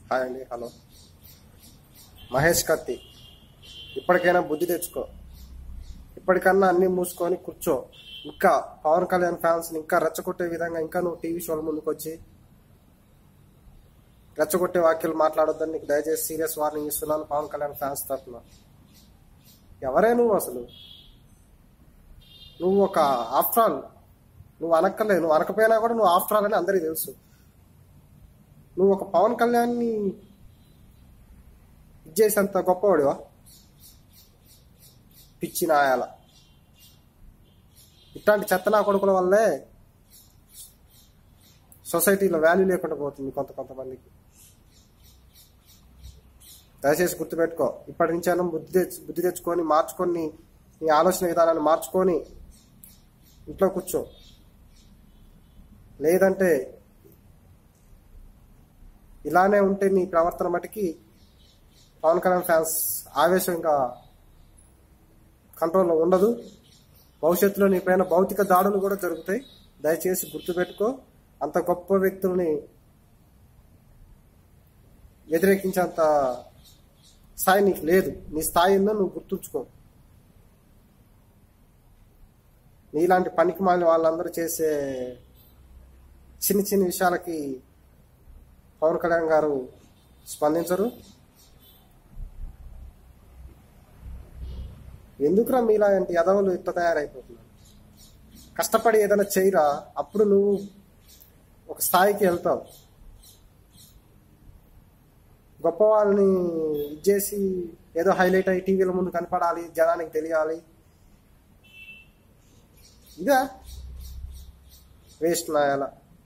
hi అండి hello Mahesh కత్తి ఇప్పటికైనా బుద్ధి తెచ్చుకో ఇప్పటికన్నా అన్ని మూసుకొని కూర్చో ఇంకా పవన్ కళ్యాణ్ ఫ్యాన్స్ని ఇంకా రెచ్చగొట్టే విధంగా ఇంకా నువ్వు టీవీ షోల ముందుకు వచ్చి రెచ్చగొట్టే వాక్యాలు మాట్లాడొద్దని నీకు దయచేసి సీరియస్ వార్నింగ్ ఇస్తున్నాను పవన్ కళ్యాణ్ ఫ్యాన్స్ తరఫున ఎవరే నువ్వు అసలు నువ్వు ఒక ఆఫ్టర్ ఆల్ నువ్వు అనక్కర్లే నువ్వు అనకపోయినా కూడా నువ్వు ఆఫ్టర్ ఆల్ అని అందరికీ తెలుసు నువ్వు ఒక పవన్ కళ్యాణ్ని ఇచ్చేసేంత గొప్పవాడివా పిచ్చి నాయాల ఇట్లాంటి చెత్త నా కొడుకుల వల్లే సొసైటీలో వాల్యూ లేకుండా పోతుంది కొంత కొంతమందికి దయచేసి గుర్తుపెట్టుకో ఇప్పటి నుంచి అయినా బుద్ధి తెచ్చు బుద్ధి తెచ్చుకొని మార్చుకొని నీ ఆలోచన విధానాన్ని మార్చుకొని ఇంట్లో కూర్చో లేదంటే ఇలానే ఉంటే నీ ప్రవర్తన మటుకి పవన్ కళ్యాణ్ ఫ్యాన్స్ ఆవేశం ఇంకా కంట్రోల్లో ఉండదు భవిష్యత్తులో నీ పైన భౌతిక దాడులు కూడా జరుగుతాయి దయచేసి గుర్తుపెట్టుకో అంత గొప్ప వ్యక్తుల్ని వ్యతిరేకించేంత స్థాయి నీకు లేదు నీ స్థాయిలో నువ్వు గుర్తుంచుకో నీలాంటి పనికి మాలిన వాళ్ళందరూ చేసే చిన్న చిన్న విషయాలకి పవన్ కళ్యాణ్ గారు స్పందించరు ఎందుకురా మీలాంటి యదవులు ఇట్లా తయారైపోతున్నారు కష్టపడి ఏదైనా చేయరా అప్పుడు నువ్వు ఒక స్థాయికి వెళ్తావు గొప్ప వాళ్ళని ఇచ్చేసి ఏదో హైలైట్ అయ్యి టీవీల ముందు కనపడాలి జనానికి తెలియాలి ఇదా వేస్ట్ నాయాల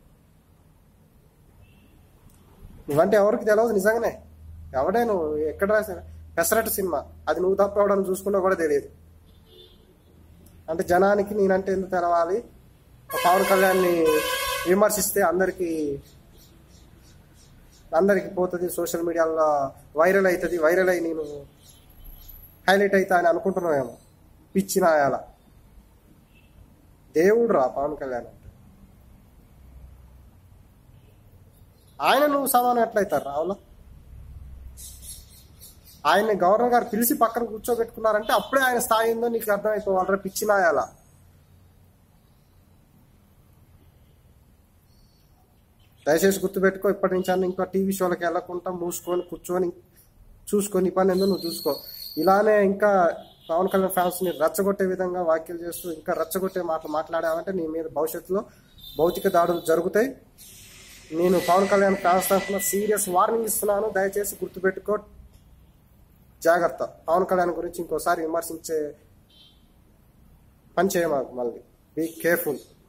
నువ్వంటే ఎవరికి తెలియదు నిజంగానే ఎవడే నువ్వు ఎక్కడ రాసిన పెసరట్టు సినిమా అది నువ్వు తప్ప ఎవడని చూసుకున్నా కూడా తెలియదు అంటే జనానికి నేనంటే ఎందుకు తెలవాలి పవన్ కళ్యాణ్ని విమర్శిస్తే అందరికీ అందరికి పోతుంది సోషల్ మీడియాలో వైరల్ అవుతుంది వైరల్ అయి నేను హైలైట్ అవుతా అని అనుకుంటున్నావేమో పిచ్చిన అలా దేవుడు రా పవన్ కళ్యాణ్ అంటే ఆయన నువ్వు సమానం ఎట్లయితారు రావులా ఆయన్ని గవర్నర్ గారు పిలిచి పక్కన కూర్చోబెట్టుకున్నారంటే అప్పుడే ఆయన స్థాయి ఉందో నీకు అర్థమైపోవాలరా పిచ్చినాయాల దయచేసి గుర్తుపెట్టుకో ఇప్పటి నుంచి అన్న ఇంకా టీవీ షోలకి వెళ్ళకుండా మూసుకొని కూర్చొని చూసుకొని ఈ పని ఏందో నువ్వు చూసుకో ఇలానే ఇంకా పవన్ కళ్యాణ్ ఫ్యాన్స్ని రెచ్చగొట్టే విధంగా వ్యాఖ్యలు చేస్తూ ఇంకా రెచ్చగొట్టే మాటలు మాట్లాడావంటే నీ మీద భవిష్యత్తులో భౌతిక దాడులు జరుగుతాయి నేను పవన్ కళ్యాణ్ ఫ్యాన్స్ తరఫున సీరియస్ వార్నింగ్ ఇస్తున్నాను దయచేసి గుర్తుపెట్టుకో జాగ్రత్త పవన్ కళ్యాణ్ గురించి ఇంకోసారి విమర్శించే పని చేయమాకు మళ్ళీ బీ కేర్ఫుల్